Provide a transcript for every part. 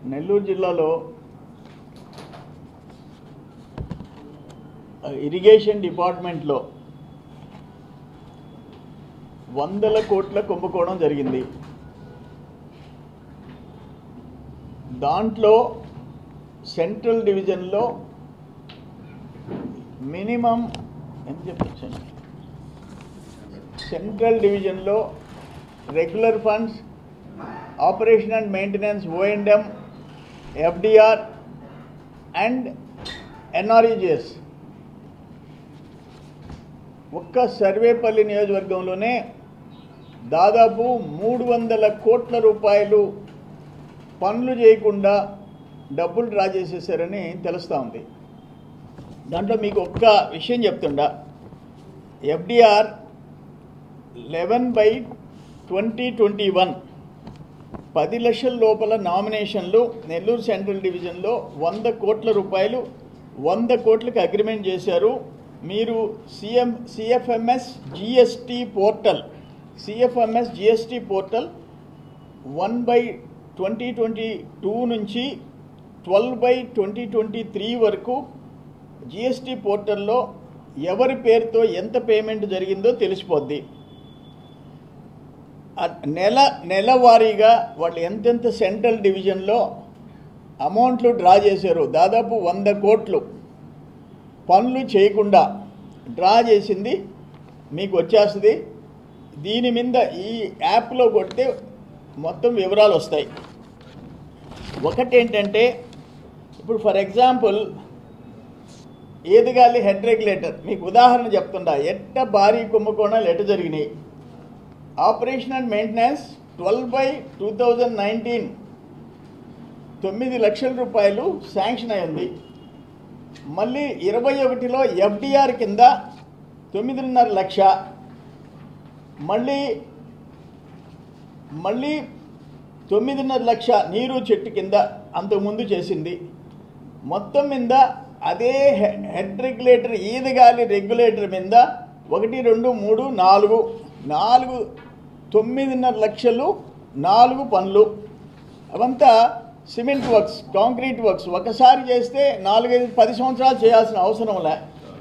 నెల్లూరు జిల్లాలో ఆ, ఇరిగేషన్ డిపార్ట్మెంట్లో వందల కోట్ల కుంభకోణం జరిగింది దాంట్లో సెంట్రల్ డివిజన్లో మినిమం ఎంత చెప్పచ్చండి సెంట్రల్ డివిజన్లో regular funds operation and maintenance O and M FDR and NREGS ఒక్క సర్వేపల్లి నియోజకవర్గంలోనే దాదాపు మూడు వందల కోట్ల రూపాయలు పనులు చేయకుండా డబ్బులు డ్రా చేసేసారని తెలుస్తూ ఉంది దాంట్లో మీకు ఒక్క విషయం చెప్తుండా FDR eleven by twenty twenty one పది లక్షల లోపల నామినేషన్లు నెల్లూరు సెంట్రల్ డివిజన్లో వంద కోట్ల రూపాయలు వంద కోట్లకు అగ్రిమెంట్ చేశారు మీరు CM CFMS GST portal CFMS GST portal one by twenty twenty two నుంచి twelve by twenty twenty three వరకు జిఎస్టీ పోర్టల్లో ఎవరి పేరుతో ఎంత పేమెంట్ జరిగిందో తెలిసిపోద్ది ఆ నెల నెలవారీగా వాళ్ళు ఎంతెంత సెంట్రల్ డివిజన్లో అమౌంట్లు డ్రా చేశారు దాదాపు వంద కోట్లు పనులు చేయకుండా డ్రా చేసింది మీకు వచ్చేస్తుంది దీని మీద ఈ యాప్లో కొడితే మొత్తం వివరాలు వస్తాయి ఒకటేంటంటే ఇప్పుడు for example Edigali head regulator మీకు ఉదాహరణ చెప్తుండా ఎట్ట భారీ కుంభకోణాలు ఎట్ట జరిగినాయి operation and maintenance twelve by two thousand nineteen తొమ్మిది లక్షల రూపాయలు శాంక్షన్ అయింది మళ్ళీ ఇరవై ఒకటిలో ఎఫ్డిఆర్ కింద తొమ్మిదిన్నర లక్ష మళ్ళీ మళ్ళీ తొమ్మిదిన్నర లక్ష నీరు చెట్టు కింద అంతకుముందు చేసింది మొత్తం మీద అదే హె- హెడ్ రెగ్యులేటర్ ఈదగాలి రెగ్యులేటర్ మీద ఒకటి రెండు మూడు నాలుగు నాలుగు తొమ్మిదిన్నర లక్షలు నాలుగు పనులు అవంతా సిమెంట్ వర్క్స్ కాంక్రీట్ వర్క్స్ ఒకసారి చేస్తే నాలుగైదు పది సంవత్సరాలు చేయాల్సిన అవసరం లే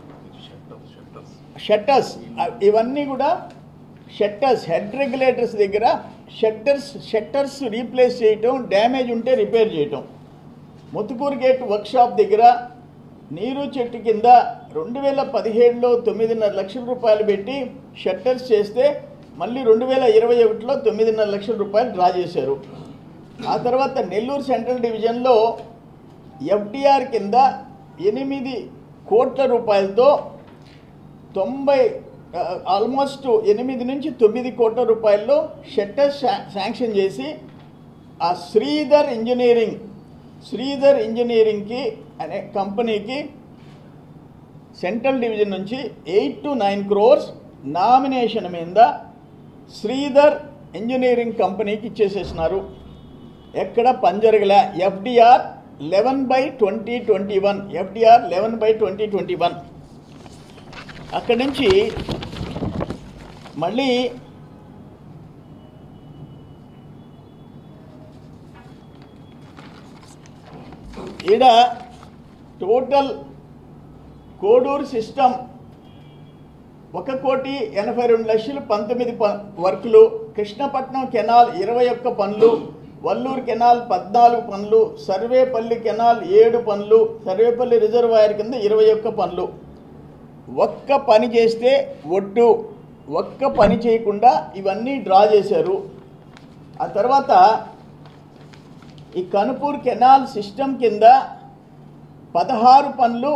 షట్టర్స్ ఇవన్నీ కూడా షట్టర్స్ హెడ్ రెగ్యులేటర్స్ దగ్గర షట్టర్స్ షట్టర్స్ రీప్లేస్ చేయటం డ్యామేజ్ ఉంటే రిపేర్ చేయటం ముత్తుకూరు గేట్ వర్క్షాప్ దగ్గర నీరు చెట్టు కింద రెండు వేల పదిహేడులో తొమ్మిదిన్నర లక్షల రూపాయలు పెట్టి షట్టర్స్ చేస్తే మళ్ళీ రెండు వేల ఇరవై ఒకటిలో తొమ్మిదిన్నర లక్షల రూపాయలు డ్రా చేశారు ఆ తర్వాత నెల్లూరు సెంట్రల్ డివిజన్లో ఎఫ్డిఆర్ కింద ఎనిమిది కోట్ల రూపాయలతో తొంభై ఆ, ఆల్మోస్ట్ ఎనిమిది నుంచి తొమ్మిది కోట్ల రూపాయల్లో షట్టర్ శా- శాంక్షన్ చేసి ఆ శ్రీధర్ ఇంజనీరింగ్ శ్రీధర్ ఇంజనీరింగ్కి అనే కంపెనీకి సెంట్రల్ డివిజన్ నుంచి eight to nine crores nomination మీద శ్రీధర్ ఇంజనీరింగ్ కంపెనీకి ఇచ్చేసేసినారు ఎక్కడ పంజరగల FDR eleven by twenty twenty one FDR eleven by twenty twenty one అక్కడి నుంచి మళ్ళీ ఈడ టోటల్ కోడూరు సిస్టమ్ ఒక కోటి ఎనభై రెండు లక్షలు పంతొమ్మిది ప వర్కులు కృష్ణపట్నం కెనాల్ ఇరవై ఒక్క పనులు వల్లూరు కెనాల్ పద్నాలుగు పనులు సర్వేపల్లి కెనాల్ ఏడు పనులు సర్వేపల్లి రిజర్వాయర్ కింద ఇరవై ఒక్క పనులు ఒక్క పని చేస్తే ఒట్టు ఒక్క పని చేయకుండా ఇవన్నీ డ్రా చేశారు ఆ తర్వాత ఈ కనుపూర్ కెనాల్ సిస్టమ్ కింద పదహారు పనులు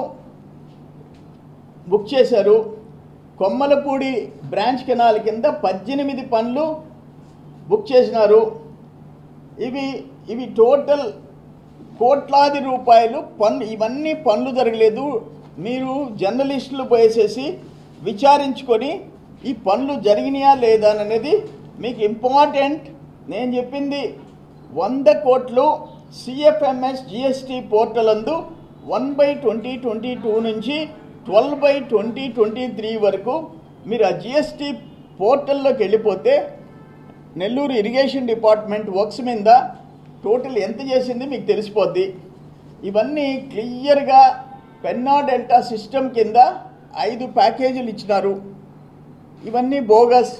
బుక్ చేశారు కొమ్మలపూడి బ్రాంచ్ కెనాల్ కింద పద్దెనిమిది పనులు బుక్ చేసినారు ఇవి ఇవి టోటల్ కోట్లాది రూపాయలు పన్ను ఇవన్నీ పనులు జరగలేదు మీరు జర్నలిస్టులు పోయేసేసి విచారించుకొని ఈ పనులు జరిగినాయా లేదా అనేది మీకు ఇంపార్టెంట్ నేను చెప్పింది వంద కోట్లు సిఎఫ్ఎంఎస్ జిఎస్టీ పోర్టల్ అందు one by twenty twenty two నుంచి twelve by twenty twenty three వరకు మీరు ఆ జిఎస్టీ పోర్టల్లోకి వెళ్ళిపోతే నెల్లూరు ఇరిగేషన్ డిపార్ట్మెంట్ వర్క్స్ మీద టోటల్ ఎంత చేసింది మీకు తెలిసిపోద్ది ఇవన్నీ క్లియర్గా పెన్నా డెల్టా సిస్టమ్ కింద ఐదు ప్యాకేజీలు ఇచ్చినారు ఇవన్నీ బోగస్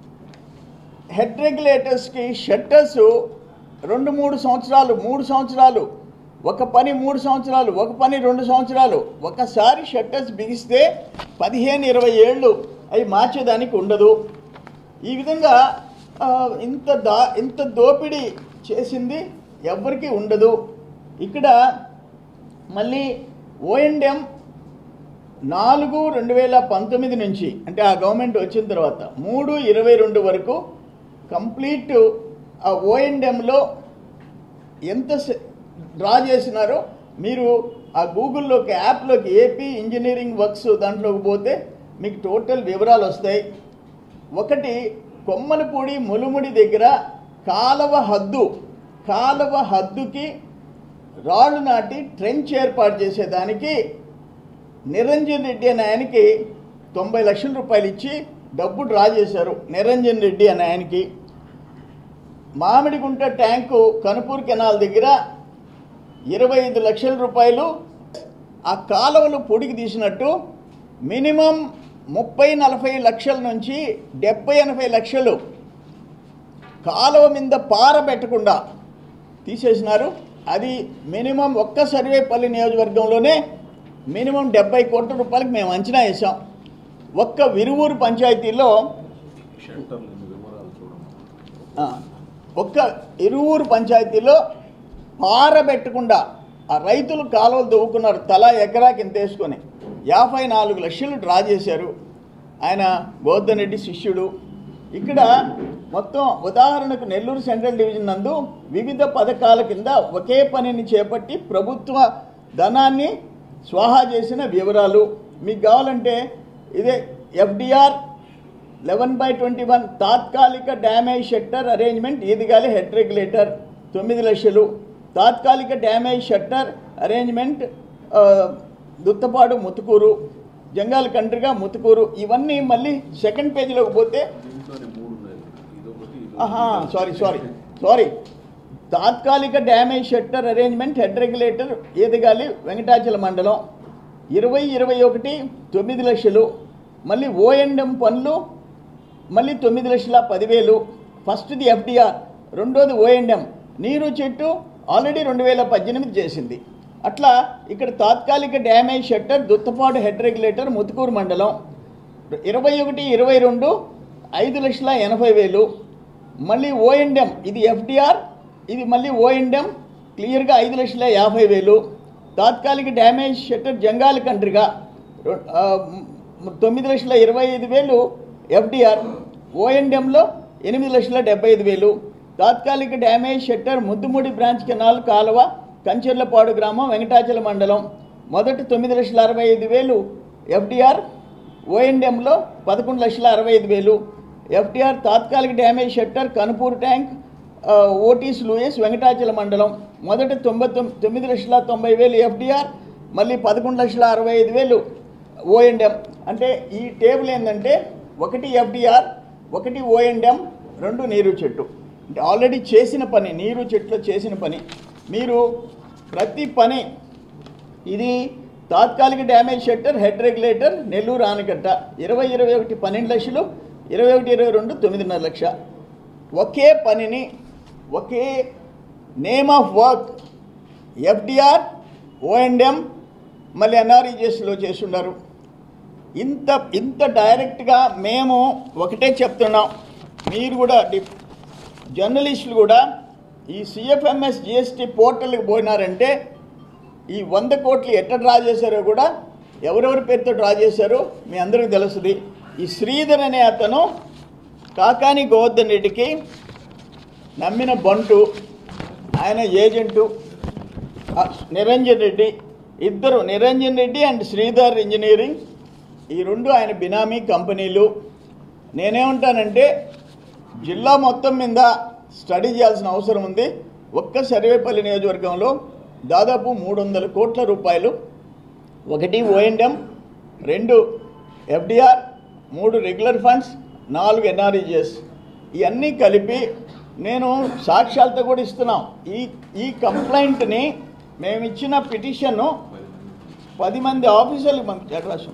హెడ్ రెగ్యులేటర్స్కి షట్టర్స్ రెండు మూడు సంవత్సరాలు మూడు సంవత్సరాలు ఒక పని మూడు సంవత్సరాలు ఒక పని రెండు సంవత్సరాలు ఒకసారి షట్టర్స్ బిగిస్తే పదిహేను ఇరవై ఏళ్ళు అవి మార్చేదానికి ఉండదు ఈ విధంగా ఆ, ఇంత దా ఇంత దోపిడీ చేసింది ఎవ్వరికీ ఉండదు ఇక్కడ మళ్ళీ ఓఎండ్ఎం నాలుగు రెండు వేల పంతొమ్మిది నుంచి అంటే ఆ గవర్నమెంట్ వచ్చిన తర్వాత మూడు ఇరవై రెండు వరకు కంప్లీట్ ఆ ఓఎండ్ఎంలో ఎంత స- డ్రా చేసినారో మీరు ఆ గూగుల్లోకి యాప్లోకి ఏపీ ఇంజనీరింగ్ వర్క్స్ దాంట్లోకి పోతే మీకు టోటల్ వివరాలు వస్తాయి ఒకటి కొమ్మలపూడి ములుముడి దగ్గర కాలవ హద్దు కాలవ హద్దుకి రాళ్ళు నాటి ట్రెంచ్ ఏర్పాటు చేసేదానికి నిరంజన్ రెడ్డి అనే ఆయనకి తొంభై లక్షల రూపాయలు ఇచ్చి డబ్బు డ్రా చేశారు నిరంజన్ రెడ్డి అనే ఆయనకి మామిడిగుంట ట్యాంకు కనుపూర్ కెనాల్ దగ్గర ఇరవై ఐదు లక్షల రూపాయలు ఆ కాలువలు పొడికి తీసినట్టు మినిమం ముప్పై నలభై లక్షల నుంచి డెబ్బై ఎనభై లక్షలు కాలువ మీద పార పెట్టకుండా తీసేసినారు అది మినిమం ఒక్క సర్వేపల్లి నియోజకవర్గంలోనే మినిమం డెబ్బై కోట్ల రూపాయలకు మేము అంచనా వేసాం ఒక్క విరువూరు పంచాయతీలో షెల్టర్లు వివరాలు చూడండి ఆ, ఒక్క ఇరువురు పంచాయతీలో పారబెట్టకుండా ఆ రైతులు కాలువలు దువ్వుకున్నారు తలా ఎకరాకి ఇంత వేసుకొని యాభై నాలుగు లక్షలు డ్రా చేశారు ఆయన గోవర్ధన్ రెడ్డి శిష్యుడు ఇక్కడ మొత్తం ఉదాహరణకు నెల్లూరు సెంట్రల్ డివిజన్ నందు వివిధ పథకాల కింద ఒకే పనిని చేపట్టి ప్రభుత్వ ధనాన్ని స్వాహా చేసిన వివరాలు మీకు కావాలంటే ఇదే FDR eleven by twenty one తాత్కాలిక damage shutter arrangement Edigali head regulator తొమ్మిది లక్షలు తాత్కాలిక డ్యామేజ్ షట్టర్ అరేంజ్మెంట్ ఆ, దుత్తపాడు ముతుకూరు జంగాల కంట్రీగా ముతుకూరు ఇవన్నీ మళ్ళీ సెకండ్ పేజీలోకి పోతే దీంట్లోనే మూడు ఉన్నాయి ఇదొకటి ఆహా సారీ సారీ సారీ తాత్కాలిక damage shutter arrangement head regulator Edagali Venkatachala మండలం ఇరవై ఇరవై ఒకటి తొమ్మిది లక్షలు మళ్ళీ ఓఎండ్ఎం పనులు మళ్ళీ తొమ్మిది లక్షల పదివేలు ఫస్ట్ది ఎఫ్డిఆర్ రెండోది ఓఎండ్ఎం నీరు చెట్టు ఆల్రెడీ రెండు వేల పద్దెనిమిది చేసింది అట్లా ఇక్కడ తాత్కాలిక damage shutter Duttapadu head regulator Muthukuru మండలం ఇరవై ఒకటి ఇరవై రెండు ఐదు లక్షల ఎనభై వేలు మళ్ళీ ఓఎండ్ఎం ఇది ఎఫ్డిఆర్ ఇది మళ్ళీ ఓఎండ్ఎం క్లియర్గా ఐదు లక్షల యాభై వేలు తాత్కాలిక డ్యామేజ్ షట్టర్ జంగాల కంట్రీగా రొ- ఆ, మ్, తొమ్మిది లక్షల ఇరవై ఐదు వేలు ఎఫ్డిఆర్ ఓఎండ్ఎంలో ఎనిమిది లక్షల డెబ్బై ఐదు వేలు తాత్కాలిక damage shutter Muddumudi branch canal కాలువ కంచెర్లపాడు గ్రామం వెంకటాచల మండలం మొదటి తొమ్మిది లక్షల అరవై ఐదు వేలు ఎఫ్డిఆర్ ఓఎండ్ఎంలో పదకొండు లక్షల అరవై ఐదు వేలు ఎఫ్డిఆర్ తాత్కాలిక డ్యామేజ్ షట్టర్ కనుపూర్ ట్యాంక్ ఆ, ఓటీస్ లూయస్ వెంకటాచల మండలం మొదట తొంభై తొమ్- తొమ్మిది లక్షల తొంభై వేలు ఎఫ్డిఆర్ మళ్ళీ పదకొండు లక్షల అరవై ఐదు వేలు ఓఎండ్ఎం అంటే ఈ టేబుల్ ఏంటంటే ఒకటి ఎఫ్డిఆర్ ఒకటి ఓఎండ్ఎం రెండు నీరు చెట్టు అంటే ఆల్రెడీ చేసిన పని నీరు చెట్లు చేసిన పని మీరు ప్రతి పని ఇది తాత్కాలిక damage shutter head regulator Nellore ఆనకట్ట ఇరవై ఇరవై ఒకటి పన్నెండు లక్షలు ఇరవై ఒకటి ఇరవై రెండు తొమ్మిదిన్నర లక్ష ఒకే పనిని ఒకే name of work FDR O and M మళ్ళీ ఎన్ఆర్ఈజిఎస్లో చేస్తున్నారు ఇంత ఇంత డైరెక్ట్గా మేము ఒకటే చెప్తున్నాం మీరు కూడా డి జర్నలిస్టులు కూడా ఈ సిఎఫ్ఎంఎస్ జిఎస్టీ పోర్టల్కి పోయినారంటే ఈ వంద కోట్లు ఎట్లా డ్రా చేశారో కూడా ఎవరెవరి పేరుతో డ్రా చేశారో మీ అందరికీ తెలుస్తుంది ఈ శ్రీధర్ అనే అతను కాకాని గోవర్ధన్ రెడ్డికి నమ్మిన బంటు ఆయన ఏజెంటు ఆ, నిరంజన్ రెడ్డి ఇద్దరు నిరంజన్ రెడ్డి అండ్ శ్రీధర్ ఇంజనీరింగ్ ఈ రెండు ఆయన బినామీ కంపెనీలు నేనేమంటానంటే జిల్లా మొత్తం మీద స్టడీ చేయాల్సిన అవసరం ఉంది ఒక్క సర్వేపల్లి నియోజకవర్గంలో దాదాపు మూడు వందల కోట్ల రూపాయలు ఒకటి ఓఎండ్ఎం రెండు ఎఫ్డిఆర్ మూడు రెగ్యులర్ ఫండ్స్ నాలుగు ఎన్ఆర్ఈజిఎస్ ఇవన్నీ కలిపి నేను సాక్ష్యాలతో కూడా ఇస్తున్నాం ఈ ఈ కంప్లైంట్ని మేము ఇచ్చిన పిటిషన్ను పది మంది ఆఫీసర్లు పంపించారు రాష్ట్రం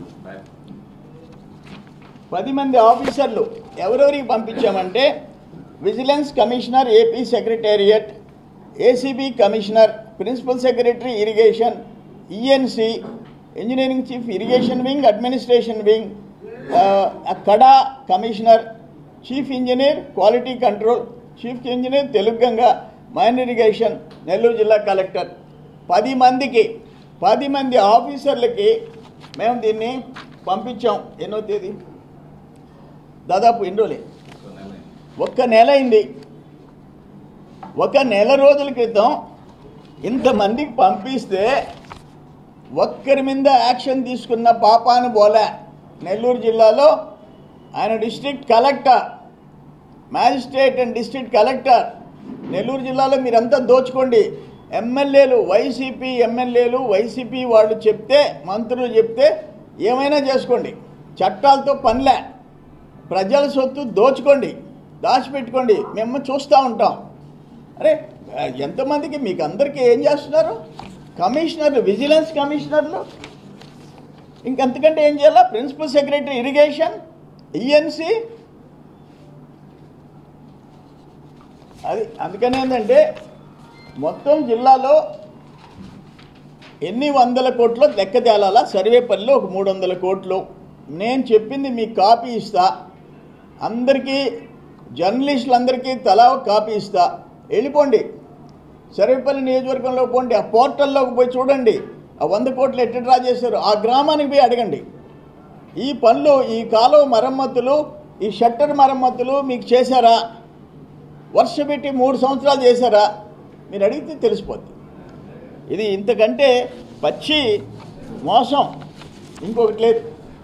పది మంది ఆఫీసర్లు ఎవరెవరికి పంపించామంటే vigilance commissioner AP secretariat ACB commissioner principal secretary irrigation ENC engineering chief irrigation wing administration wing CADA commissioner chief engineer quality control chief engineer Telugu Ganga main irrigation Nellore జిల్లా కలెక్టర్ పది మందికి పది మంది ఆఫీసర్లకి మేము దీన్ని పంపించాం ఎన్నో తేదీ దాదాపు ఎన్ని రోజులే ఒక్క నెల అయింది ఒక నెల రోజుల క్రితం ఇంతమందికి పంపిస్తే ఒక్కరి మీద యాక్షన్ తీసుకున్న పాపాను పోలే నెల్లూరు జిల్లాలో ఆయన district collector magistrate and district collector Nellore జిల్లాలో మీరంతా దోచుకోండి ఎమ్మెల్యేలు వైసీపీ ఎమ్మెల్యేలు వైసీపీ వాళ్ళు చెప్తే మంత్రులు చెప్తే ఏమైనా చేసుకోండి చట్టాలతో పనిలే ప్రజల సొత్తు దోచుకోండి దాచిపెట్టుకోండి మేము చూస్తూ ఉంటాం అరే ఎంతమందికి మీకు అందరికీ ఏం చేస్తున్నారు కమిషనర్లు విజిలెన్స్ కమిషనర్లు ఇంకంతకంటే ఏం చేయాలా ప్రిన్సిపల్ సెక్రటరీ ఇరిగేషన్ ఈఎన్సి అది అందుకని ఏంటంటే మొత్తం జిల్లాలో ఎన్ని వందల కోట్లు లెక్క తేలాలా సర్వేపల్లిలో ఒక మూడు వందల కోట్లు నేను చెప్పింది మీకు కాపీ ఇస్తా అందరికీ జర్నలిస్టులందరికీ తలా ఒక కాపీ ఇస్తా వెళ్ళిపోండి సర్వేపల్లి నియోజకవర్గంలో పోండి ఆ పోర్టల్లోకి పోయి చూడండి ఆ వంద కోట్లు ఎట్ట డ్రా చేశారు ఆ గ్రామానికి పోయి అడగండి ఈ పనులు ఈ కాలువ మరమ్మతులు ఈ షట్టర్ మరమ్మతులు మీకు చేశారా వర్ష పెట్టి మూడు సంవత్సరాలు చేశారా మీరు అడిగితే తెలిసిపోద్ది ఇది ఇంతకంటే పచ్చి మోసం ఇంకొకటి లేదు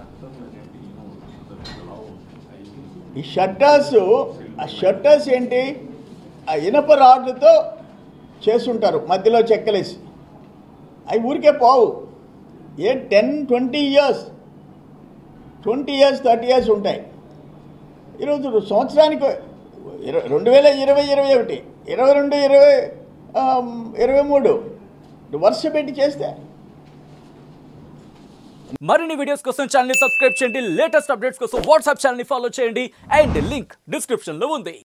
ఈ షట్టర్స్ ఆ షట్టర్స్ ఏంటి ఆ ఇనప రాడ్లతో చేసుంటారు మధ్యలో చెక్కలేసి అవి ఊరికే పోవు ఏ ten twenty years twenty years thirty years ఉంటాయి ఈరోజు సంవత్సరానికి ఇరవై రెండు వేల ఇరవై ఇరవై ఒకటి ఇరవై రెండు ఇరవై ఆమ్, ఇరవై మూడు వర్ష పెట్టి చేస్తే మరిన్ని వీడియోస్ కోసం ఛానల్ ని సబ్స్క్రైబ్ చేయండి లేటెస్ట్ అప్డేట్స్ కోసం వాట్సాప్ ఛానల్ ని ఫాలో చేయండి అండ్ లింక్ డిస్క్రిప్షన్ లో ఉంది